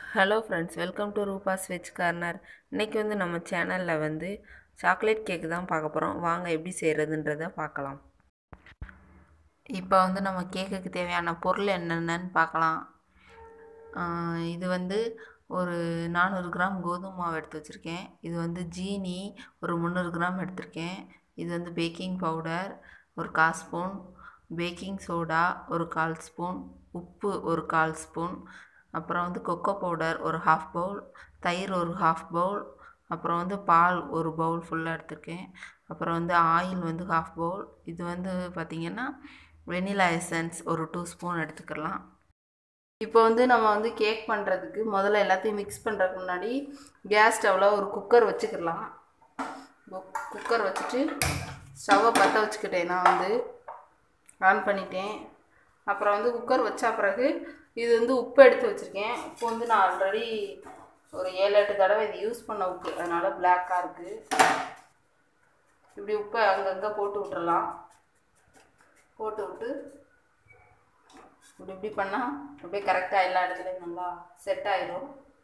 hello friends welcome to Rupa's veg corner இன்றைக்கி வந்து நம்ம சேனலில் வந்து சாக்லேட் கேக்கு தான் பார்க்க போகிறோம் வாங்க எப்படி செய்கிறதுன்றதை பார்க்கலாம் இப்போ வந்து நம்ம கேக்குக்கு தேவையான பொருள் என்னென்னு பார்க்கலாம் ஆஹ் இது வந்து ஒரு நானூறு கிராம் கோதுமை மாவு எடுத்து வச்சுருக்கேன் இது வந்து ஜீனி ஒரு முந்நூறு கிராம் எடுத்திருக்கேன் இது வந்து பேக்கிங் பவுடர் ஒரு கால் ஸ்பூன் பேக்கிங் சோடா ஒரு கால் ஸ்பூன் உப்பு ஒரு கால் ஸ்பூன் அப்புறம் வந்து கொக்கோ பவுடர் ஒரு ஹாஃப் பவுல் தயிர் ஒரு ஹாஃப் பவுல் அப்புறம் வந்து பால் ஒரு பவுல் ஃபுல்லாக எடுத்திருக்கேன் அப்புறம் வந்து ஆயில் வந்து ஹாஃப் பவுல் இது வந்து பார்த்திங்கன்னா வெனிலா எசன்ஸ் ஒரு டூ ஸ்பூன் எடுத்துக்கலாம் இப்போ வந்து நம்ம வந்து கேக் பண்ணுறதுக்கு முதல்ல எல்லாத்தையும் மிக்ஸ் பண்ணுறதுக்கு முன்னாடி கேஸ் ஸ்டவ்வில் ஒரு குக்கர் வச்சுக்கலாம் குக்கர் வச்சுட்டு ஸ்டவ்வை பற்ற வச்சுக்கிட்டேன் நான் வந்து ஆன் பண்ணிட்டேன் அப்புறம் வந்து குக்கர் வச்ச பிறகு இது வந்து உப்பு எடுத்து வச்சுருக்கேன் உப்பு வந்து நான் ஆல்ரெடி ஒரு ஏழு எட்டு தடவை இது யூஸ் பண்ண உப்பு அதனால் பிளாக்காக இருக்குது இப்படி உப்பை அங்கங்கே போட்டு விட்டுறலாம் போட்டு விட்டு இப்படி இப்படி பண்ணால் அப்படியே கரெக்டாக எல்லா இடத்துலையும் நல்லா செட் ஆயிடும்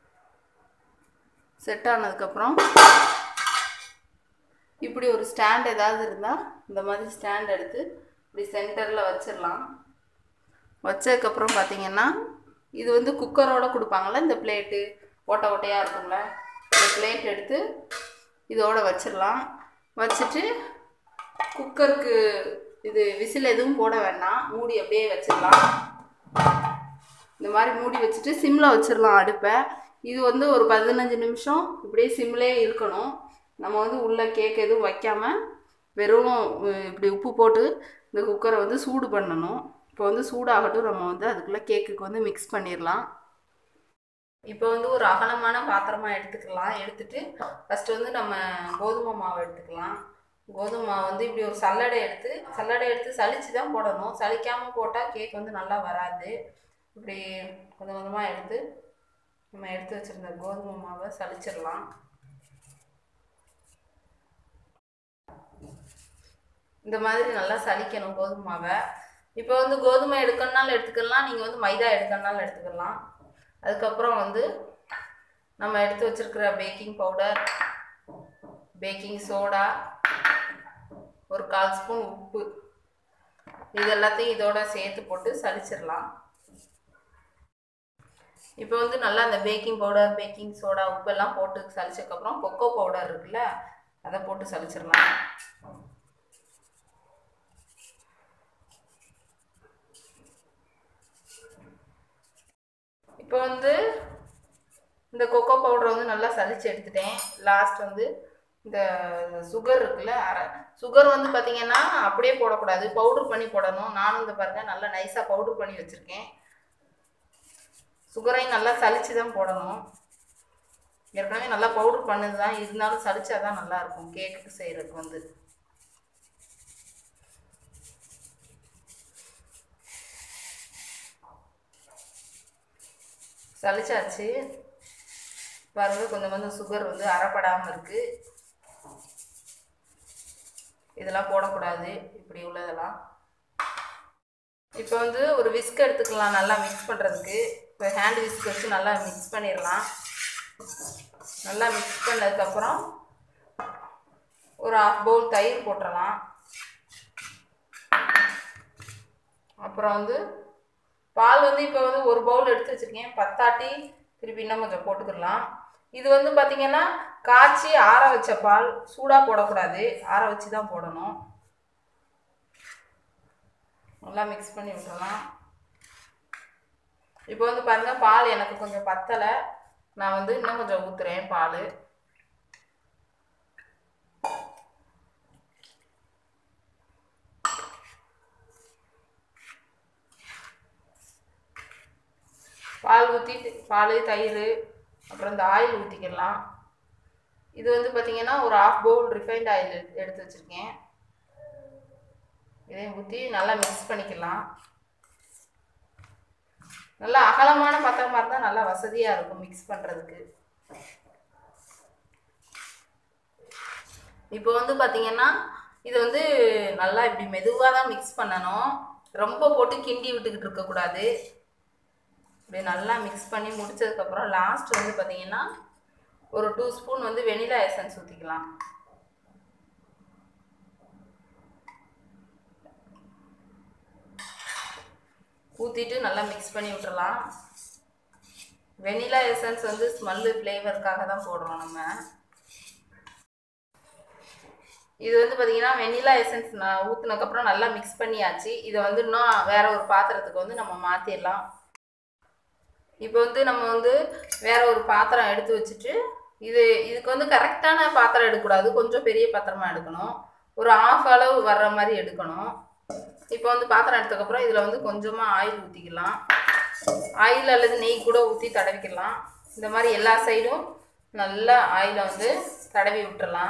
செட் ஆனதுக்கப்புறம் இப்படி ஒரு ஸ்டாண்ட் ஏதாவது இருந்தால் இந்த மாதிரி ஸ்டாண்ட் எடுத்து இப்படி சென்டரில் வச்சிடலாம் வச்சதுக்கப்புறம் பார்த்தீங்கன்னா இது வந்து குக்கரோட கொடுப்பாங்கள்ல இந்த பிளேட்டு ஓட்டை ஓட்டையாக இருக்கும்ல இந்த பிளேட் எடுத்து இதோட வச்சிடலாம் வச்சுட்டு குக்கருக்கு இது விசில் எதுவும் போட வேண்டாம் மூடி அப்படியே வச்சிடலாம் இந்த மாதிரி மூடி வச்சுட்டு சிம்மில் வச்சிடலாம் அடுப்பை இது வந்து ஒரு பதினஞ்சு நிமிஷம் இப்படியே சிம்லே இருக்கணும் நம்ம வந்து உள்ளே கேக் எதுவும் வைக்காமல் வெறும் இப்படி உப்பு போட்டு இந்த குக்கரை வந்து சூடு பண்ணணும் இப்போ வந்து சூடாகட்டும் நம்ம வந்து அதுக்குள்ளே கேக்குக்கு வந்து மிக்ஸ் பண்ணிடலாம் இப்போ வந்து ஒரு அகலமான பாத்திரமாக எடுத்துக்கலாம் எடுத்துட்டு ஃபஸ்ட்டு வந்து நம்ம கோதுமை மாவு எடுத்துக்கலாம் கோதுமை மாவு வந்து இப்படி ஒரு சல்லடை எடுத்து சல்லடை எடுத்து சலிச்சு தான் போடணும் சலிக்காமல் போட்டால் கேக் வந்து நல்லா வராது இப்படி கொஞ்சம் கொஞ்சமாக எடுத்து நம்ம எடுத்து வச்சுருந்த கோதுமை மாவை சலிச்சிடலாம் இந்த மாதிரி நல்லா சலிக்கணும் கோதுமை மாவை இப்போ வந்து கோதுமை எடுக்கணுனாலும் எடுத்துக்கலாம் நீங்கள் வந்து மைதா எடுக்கணுனாலும் எடுத்துக்கலாம் அதுக்கப்புறம் வந்து நம்ம எடுத்து வச்சுருக்கிற பேக்கிங் பவுடர் பேக்கிங் சோடா ஒரு கால் ஸ்பூன் உப்பு இது எல்லாத்தையும் இதோட சேர்த்து போட்டு சலிச்சிடலாம் இப்போ வந்து நல்லா அந்த பேக்கிங் பவுடர் பேக்கிங் சோடா உப்பு எல்லாம் போட்டு சலிச்சதுக்கப்புறம் கொக்கோ பவுடர் இருக்குல்ல அதை போட்டு சலிச்சிடலாம் இப்போ வந்து இந்த கொக்கோ பவுடரை வந்து நல்லா சலிச்சு எடுத்துட்டேன் லாஸ்ட் வந்து இந்த சுகர் இருக்குல்ல அரை சுகர் வந்து பார்த்திங்கன்னா அப்படியே போடக்கூடாது பவுட்ரு பண்ணி போடணும் நானும் இந்த பாருங்க நல்லா நைஸாக பவுட்ரு பண்ணி வச்சுருக்கேன் சுகரையும் நல்லா சலிச்சு தான் போடணும் ஏற்கனவே நல்லா பவுட்ரு பண்ணது தான் இருந்தாலும் சலிச்சா தான் நல்லாயிருக்கும் கேக்குக்கு செய்கிறதுக்கு வந்து சளிச்சாச்சு பாருங்க கொஞ்சம் கொஞ்சம் சுகர் வந்து அறப்படாமல் இருக்குது இதெல்லாம் போடக்கூடாது இப்படி உள்ளதெல்லாம் இப்போ வந்து ஒரு விஸ்க் எடுத்துக்கலாம் நல்லா மிக்ஸ் பண்ணுறதுக்கு இப்போ ஹேண்ட் விஸ்க் வச்சு நல்லா மிக்ஸ் பண்ணிடலாம் நல்லா மிக்ஸ் பண்ணதுக்கப்புறம் ஒரு ஆஃப் பவுல் தயிர் போட்டுடலாம் அப்புறம் வந்து பால் வந்து இப்போ வந்து ஒரு பவுல் எடுத்து வச்சுருக்கேன் பத்தாட்டி திருப்பி இன்னும் கொஞ்சம் போட்டுக்கிடலாம் இது வந்து பார்த்திங்கன்னா காய்ச்சி ஆற வச்ச பால் சூடாக போடக்கூடாது ஆற வச்சு தான் போடணும் நல்லா மிக்ஸ் பண்ணி விட்டுறலாம் இப்போ வந்து பாருங்கள் பால் எனக்கு கொஞ்சம் பத்தலை நான் வந்து இன்னும் கொஞ்சம் ஊற்றுறேன் பால் பால் ஊற்றி பால் தயிர் அப்புறம் இந்த ஆயில் ஊற்றிக்கிடலாம் இது வந்து பார்த்திங்கன்னா ஒரு ஆஃப் பவுல் ரிஃபைண்ட் ஆயில் எடுத்து வச்சுருக்கேன் இதையும் ஊற்றி நல்லா மிக்ஸ் பண்ணிக்கலாம் நல்லா அகலமான பாத்திரமாக இருந்தால் நல்லா வசதியாக இருக்கும் மிக்ஸ் பண்ணுறதுக்கு இப்போ வந்து பார்த்திங்கன்னா இது வந்து நல்லா இப்படி மெதுவாக தான் மிக்ஸ் பண்ணணும் ரொம்ப போட்டு கிண்டி விட்டுக்கிட்டு இருக்கக்கூடாது இப்படி நல்லா மிக்ஸ் பண்ணி முடிச்சதுக்கப்புறம் லாஸ்ட் வந்து பார்த்தீங்கன்னா ஒரு டூ ஸ்பூன் வந்து வெனிலா எசன்ஸ் ஊற்றிக்கலாம் ஊற்றிட்டு நல்லா மிக்ஸ் பண்ணி விட்டுறலாம் வெனிலா எசன்ஸ் வந்து ஸ்மெல்லு ஃப்ளேவருக்காக தான் போடுறோம் நம்ம இது வந்து பார்த்தீங்கன்னா வெனிலா எசன்ஸ் நான் ஊற்றுனதுக்கப்புறம் நல்லா மிக்ஸ் பண்ணியாச்சு இதை வந்து இன்னும் வேற ஒரு பாத்திரத்துக்கு வந்து நம்ம மாற்றிடலாம் இப்போ வந்து நம்ம வந்து வேற ஒரு பாத்திரம் எடுத்து வச்சுட்டு இது இதுக்கு வந்து கரெக்டான பாத்திரம் எடுக்கக்கூடாது கொஞ்சம் பெரிய பாத்திரமா எடுக்கணும் ஒரு ஆஃப் அளவு வர்ற மாதிரி எடுக்கணும் இப்போ வந்து பாத்திரம் எடுத்ததுக்கப்புறம் இதில் வந்து கொஞ்சமாக ஆயில் ஊற்றிக்கலாம் ஆயில் அல்லது நெய் கூட ஊற்றி தடவிக்கலாம் இந்த மாதிரி எல்லா சைடும் நல்லா ஆயிலை வந்து தடவி விட்டுறலாம்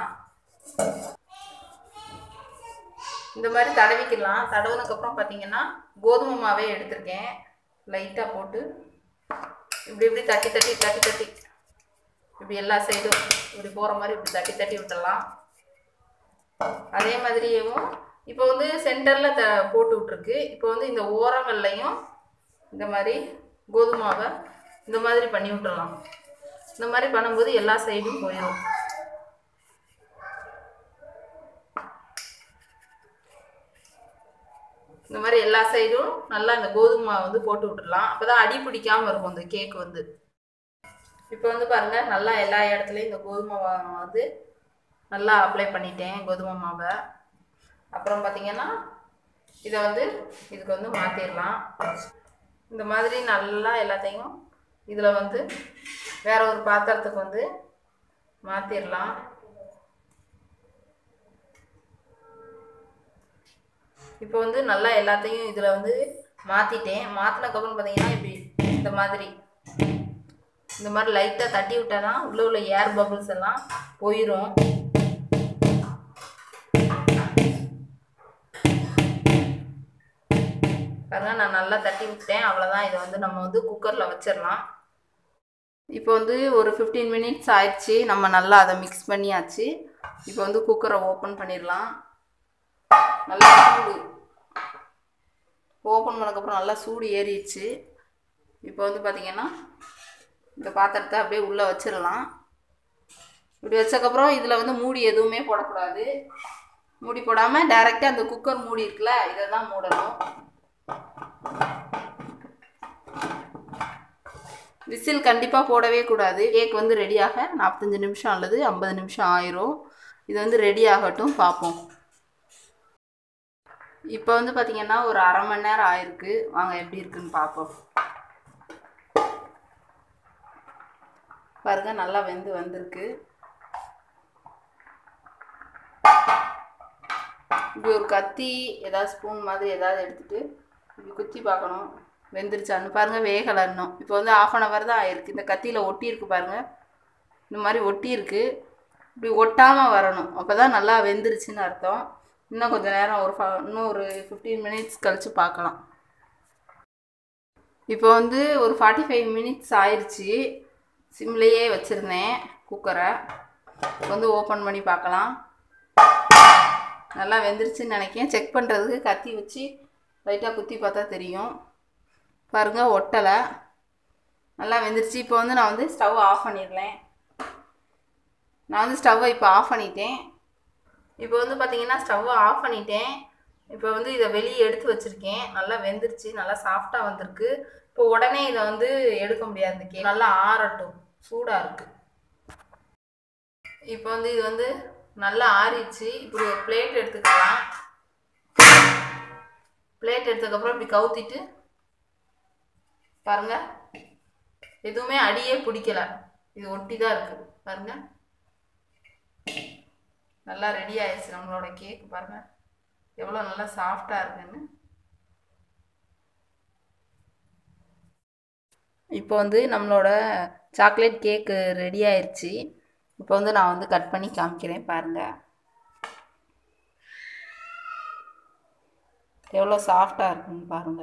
இந்த மாதிரி தடவிக்கலாம் தடவுனதுக்கப்புறம் பார்த்தீங்கன்னா கோதுமை மாவே எடுத்திருக்கேன் லைட்டாக போட்டு இப்படி இப்படி தட்டி தட்டி தட்டி தட்டி இப்படி எல்லா சைடும் இப்படி போகிற மாதிரி இப்படி தட்டி தட்டி விட்டுடலாம் அதே மாதிரியேவும் இப்போ வந்து சென்டரில் த போட்டு விட்ருக்கு இப்போ வந்து இந்த ஓரங்கள்லையும் இந்த மாதிரி கோதுமாவை இந்த மாதிரி பண்ணி விட்டுறலாம் இந்த மாதிரி பண்ணும்போது எல்லா சைடும் போயிடும் இந்த மாதிரி எல்லா சைடும் நல்லா இந்த கோதுமை வந்து போட்டு விட்டுறலாம் அப்போ தான் அடி பிடிக்காமல் இருக்கும் இந்த கேக் வந்து இப்போ வந்து பாருங்கள் நல்லா எல்லா இடத்துலையும் இந்த கோதுமை மாவை வந்து நல்லா அப்ளை பண்ணிட்டேன் கோதுமை மாவை அப்புறம் பார்த்தீங்கன்னா இதை வந்து இதுக்கு வந்து மாற்றிடலாம் இந்த மாதிரி நல்லா எல்லாத்தையும் இதில் வந்து வேற ஒரு பாத்திரத்துக்கு வந்து மாற்றிடலாம் இப்போ வந்து நல்லா எல்லாத்தையும் இதில் வந்து மாற்றிட்டேன் மாற்றினதுக்கப்புறம் பார்த்தீங்கன்னா இப்படி இந்த மாதிரி இந்த மாதிரி லைட்டாக தட்டி விட்டால் தான் உள்ளே உள்ள ஏர் பபிள்ஸ் எல்லாம் போயிடும் பாருங்க நான் நல்லா தட்டி விட்டேன் அவ்வளோதான் இதை வந்து நம்ம வந்து குக்கரில் வச்சிடலாம் இப்போ வந்து ஒரு ஃபிஃப்டீன் மினிட்ஸ் ஆயிடுச்சு நம்ம நல்லா அதை மிக்ஸ் பண்ணியாச்சு இப்போ வந்து குக்கரை ஓப்பன் பண்ணிடலாம் நல்லா சூடு ஓப்பன் பண்ணக்கப்புறம் நல்லா சூடு ஏறிடுச்சு இப்போ வந்து பார்த்திங்கன்னா இந்த பாத்திரத்தை அப்படியே உள்ளே வச்சிடலாம் இப்படி வச்சக்கப்புறம் இதில் வந்து மூடி எதுவுமே போடக்கூடாது மூடி போடாமல் டைரெக்டாக அந்த குக்கர் மூடி இருக்குல்ல இதை தான் மூடணும் விசில் கண்டிப்பாக போடவே கூடாது கேக் வந்து ரெடியாக நாற்பத்தஞ்சு நிமிஷம் அல்லது ஐம்பது நிமிஷம் ஆயிரும் இது வந்து ரெடி ஆகட்டும் பார்ப்போம் இப்போ வந்து பார்த்திங்கன்னா ஒரு அரை மணி நேரம் ஆயிருக்கு வாங்க எப்படி இருக்குன்னு பார்ப்போம் பாருங்க நல்லா வெந்து வந்திருக்கு இப்படி ஒரு கத்தி ஏதாவது ஸ்பூன் மாதிரி ஏதாவது எடுத்துட்டு இப்படி குத்தி பார்க்கணும் வெந்துருச்சான்னு பாருங்க வேகலை இன்னும் இப்போ வந்து ஆஃப் அன் ஹவர் தான் ஆயிருக்கு இந்த கத்தியில் ஒட்டி இருக்கு பாருங்க இந்த மாதிரி ஒட்டி இருக்கு இப்படி ஒட்டாமல் வரணும் அப்போ தான் நல்லா வெந்துருச்சுன்னு அர்த்தம் இன்னும் கொஞ்சம் நேரம் ஒரு ஃப- இன்னும் ஒரு ஃபிஃப்டீன் மினிட்ஸ் கழித்து பார்க்கலாம் இப்போ வந்து ஒரு ஃபார்ட்டி ஃபைவ் மினிட்ஸ் ஆயிடுச்சு சிம்லேயே வச்சுருந்தேன் குக்கரை இப்போ வந்து ஓப்பன் பண்ணி பார்க்கலாம் நல்லா வெந்துருச்சுன்னு நினைக்கிறேன் செக் பண்ணுறதுக்கு கத்தி வச்சு லைட்டாக குத்தி பார்த்தா தெரியும் பாருங்கள் ஒட்டலை நல்லா வெந்துருச்சு இப்போ வந்து நான் வந்து ஸ்டவ் ஆஃப் பண்ணிடலேன் நான் வந்து ஸ்டவ்வை இப்போ ஆஃப் பண்ணிட்டேன் இப்போ வந்து பார்த்தீங்கன்னா ஸ்டவ்வை ஆஃப் பண்ணிட்டேன் இப்போ வந்து இதை வெளியே எடுத்து வச்சுருக்கேன் நல்லா வெந்துருச்சு நல்லா சாஃப்டாக வந்திருக்கு இப்போ உடனே இதை வந்து எடுக்க முடியாது இந்த கேக் நல்லா ஆறட்டும் சூடாக இருக்குது இப்போ வந்து இது வந்து நல்லா ஆறிடுச்சு இப்படி ஒரு பிளேட் எடுத்துக்கலாம் பிளேட் எடுத்ததுக்கப்புறம் இப்படி கவுத்திட்டு பாருங்க எதுவுமே அடியே பிடிக்கல இது ஒட்டி தான் இருக்கு பாருங்க நல்லா ரெடி ஆயிடுச்சு நம்மளோட கேக் பாருங்க எவ்வளோ நல்லா சாஃப்டாக இருக்குன்னு இப்போ வந்து நம்மளோட சாக்லேட் கேக்கு ரெடி ஆயிடுச்சு இப்போ வந்து நான் வந்து கட் பண்ணி காமிக்கிறேன் பாருங்க எவ்வளோ சாஃப்டாக இருக்குன்னு பாருங்க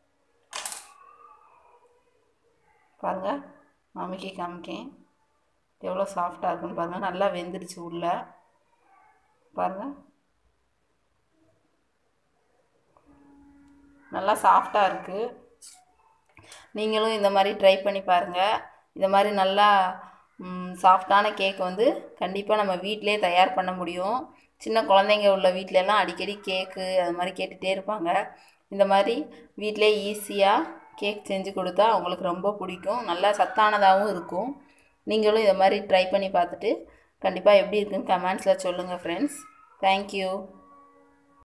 பாருங்க மாமிக்கு காமிக்கேன் எவ்வளோ சாஃப்டாக இருக்குன்னு பாருங்க நல்லா வெந்துருச்சு உள்ள பாருங்க நல்லா சாஃப்டாக இருக்குது நீங்களும் இந்த மாதிரி ட்ரை பண்ணி பாருங்கள் இந்த மாதிரி நல்லா சாஃப்டான கேக் வந்து கண்டிப்பாக நம்ம வீட்டிலே தயார் பண்ண முடியும் சின்ன குழந்தைங்க உள்ள வீட்டிலலாம் அடிக்கடி கேக்கு அது மாதிரி கேட்டுகிட்டே இருப்பாங்க இந்த மாதிரி வீட்டிலே ஈஸியாக கேக் செஞ்சு கொடுத்தா அவங்களுக்கு ரொம்ப பிடிக்கும் நல்லா சத்தானதாகவும் இருக்கும் நீங்களும் இதை மாதிரி ட்ரை பண்ணி பார்த்துட்டு கண்டிப்பாக எப்படி இருக்குன்னு கமெண்ட்ஸில் சொல்லுங்கள் ஃப்ரெண்ட்ஸ் தேங்க்யூ